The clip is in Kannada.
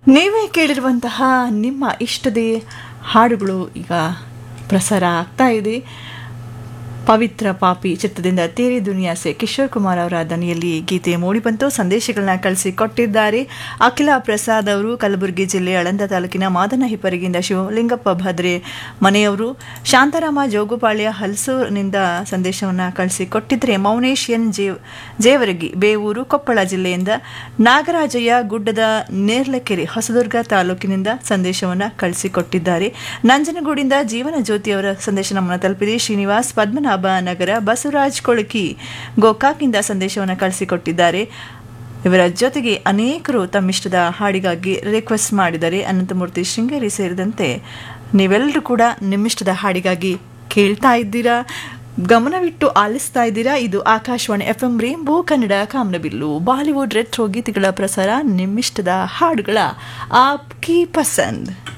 ನೀವೇ ಕೇಳಿರುವಂತಹ ನಿಮ್ಮ ಇಷ್ಟದೇ ಹಾಡುಗಳು ಈಗ ಪ್ರಸಾರ ಆಗ್ತಾ ಇದೆ ಪವಿತ್ರ ಪಾಪಿ ಚಿತ್ರದಿಂದ ತೇರಿ ದುನಿಯಾಸೆ ಕಿಶೋರ್ ಕುಮಾರ್ ಅವರ ದನಿಯಲ್ಲಿ ಗೀತೆ ಮೂಡಿಬಂತು ಸಂದೇಶಗಳನ್ನ ಕಳಿಸಿ ಕೊಟ್ಟಿದ್ದಾರೆ ಅಖಿಲ ಪ್ರಸಾದ್ ಅವರು ಕಲಬುರಗಿ ಜಿಲ್ಲೆ ಆಳಂದ ತಾಲೂಕಿನ ಮಾದನ ಹಿಪ್ಪರಿಗಿಂದ ಶಿವಲಿಂಗಪ್ಪ ಭದ್ರೆ ಮನೆಯವರು ಶಾಂತಾರಾಮ ಜೋಗುಪಾಳ್ಯ ಹಲಸೂರಿನಿಂದ ಸಂದೇಶವನ್ನು ಕಳಿಸಿ ಕೊಟ್ಟಿದ್ರೆ ಮೌನೇಶ್ ಎನ್ ಜೇವ್ ಜೇವರಗಿ ಬೇವೂರು ಕೊಪ್ಪಳ ಜಿಲ್ಲೆಯಿಂದ ನಾಗರಾಜಯ್ಯ ಗುಡ್ಡದ ನೇರ್ಲಕೆರೆ ಹೊಸದುರ್ಗ ತಾಲೂಕಿನಿಂದ ಸಂದೇಶವನ್ನು ಕಳಿಸಿಕೊಟ್ಟಿದ್ದಾರೆ ನಂಜನಗೂಡಿಂದ ಜೀವನ ಜ್ಯೋತಿ ಅವರ ಸಂದೇಶ ನಮ್ಮನ್ನು ತಲುಪಿದೆ ಶ್ರೀನಿವಾಸ್ ಪದ್ಮನಾಭ ನಗರ ಬಸವರಾಜ್ ಕೊಳಕಿ ಗೋಕಾಕ್ನಿಂದ ಸಂದೇಶವನ್ನು ಕಳಿಸಿಕೊಟ್ಟಿದ್ದಾರೆ ಇವರ ಜೊತೆಗೆ ಅನೇಕರು ತಮ್ಮಿಷ್ಟದ ಹಾಡಿಗಾಗಿ ರಿಕ್ವೆಸ್ಟ್ ಮಾಡಿದ್ದಾರೆ ಅನಂತಮೂರ್ತಿ ಶೃಂಗೇರಿ ಸೇರಿದಂತೆ ನೀವೆಲ್ಲರೂ ಕೂಡ ನಿಮ್ಮಿಷ್ಟದ ಹಾಡಿಗಾಗಿ ಕೇಳ್ತಾ ಇದ್ದೀರಾ ಗಮನವಿಟ್ಟು ಆಲಿಸ್ತಾ ಇದ್ದೀರಾ ಇದು Akashvani F M rainbow Kannada ಕಾಮನಬಿಲ್ಲು ಬಾಲಿವುಡ್ ರೆಟ್ರೋ ಗೀತೆಗಳ ಪ್ರಸಾರ ನಿಮ್ಮಿಷ್ಟದ ಹಾಡುಗಳ ಆಪ್ಕಿ ಪಸಂದ್